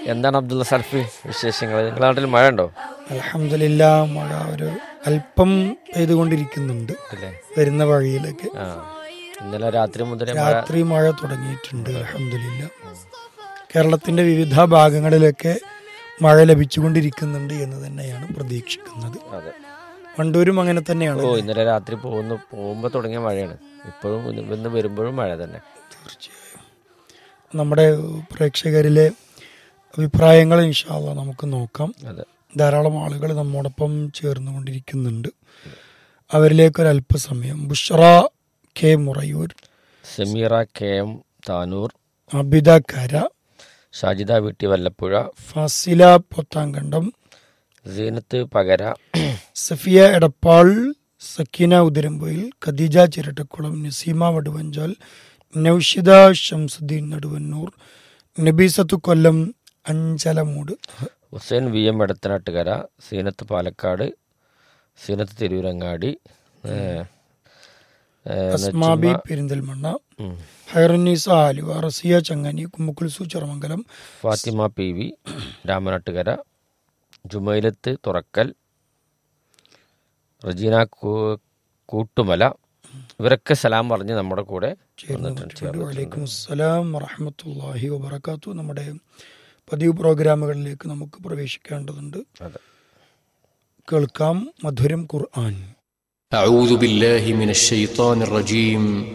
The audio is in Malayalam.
എന്താണ് അബ്ദുള്ള സൽഫി വിശേഷങ്ങൾ നിങ്ങളുടെ നാട്ടിൽ മഴ ഉണ്ടോ അലഹമില്ല മഴ ഒരു അല്പം പെയ്തുകൊണ്ടിരിക്കുന്നുണ്ട് അല്ലേ വരുന്ന വഴിയിലൊക്കെ ആ ഇന്നലെ രാത്രി മുതലേ മഴ രാത്രി മഴ തുടങ്ങിയിട്ടുണ്ട് അലഹമില്ല കേരളത്തിന്റെ വിവിധ ഭാഗങ്ങളിലൊക്കെ മഴ ലഭിച്ചുകൊണ്ടിരിക്കുന്നുണ്ട് എന്ന് തന്നെയാണ് പ്രതീക്ഷിക്കുന്നത് അതെ വണ്ടൂരും അങ്ങനെ തന്നെയാണ് ഓ ഇന്നലെ രാത്രി പോകുന്നു പോകുമ്പോൾ തുടങ്ങിയ മഴയാണ് ഇപ്പോഴും ഇന്ന് ഇന്ന് വരുമ്പോഴും മഴ തന്നെ തീർച്ചയായും നമ്മുടെ പ്രേക്ഷകരിലെ അഭിപ്രായങ്ങൾ ഇൻഷാല്ല നമുക്ക് നോക്കാം അതെ ധാരാളം ആളുകൾ നമ്മോടൊപ്പം ചേർന്നുകൊണ്ടിരിക്കുന്നുണ്ട് അവരിലേക്ക് ഒരു അല്പസമയം Bushara K Murayur Sameera K M Tanur Abida Kara Shajida Veetti Vallappuzha Fasila Pothankandam Seenath Pakara Safiya Edappal Sakeena Uthirampoyil Khadeeja Chirattakkulam Naseema Vaduvanchal Noushida Shamsuddin Naduvannur Nabeesathu Kollam Anchalamoodu Hussain V M Edathanattukara Seenath Palakkad Seenath Tirurangadi ഏ, ഏ, അസ്മാബി നജ്മ, പെരിന്തൽമണ്ണ ഉം, ഹൈറന്നീസ ആലുവ റസിയ ചങ്ങനി കുമ്മുക്കുൽസു ചെറമംഗലം ഫാത്തിമ പി വി രാമനാട്ടുകര ജുമൈലത്ത് തുറക്കൽ റജീന കൂ- കൂട്ടുമല ഇവരൊക്കെ സലാം പറഞ്ഞ് നമ്മുടെ കൂടെ വന്നിട്ടുണ്ട് ചേർന്നിട്ടുണ്ട്. വലൈക്കും അസ്സലാം വറഹമത്തല്ലാഹി വബർക്കാത്തു നമ്മുടെ പതിവ് പ്രോഗ്രാമുകളിലേക്ക് നമുക്ക് പ്രവേശിക്കേണ്ടതുണ്ട് അതെ കേൾക്കാം മധുരം ഖുർആൻ أعوذ بالله من الشيطان الرجيم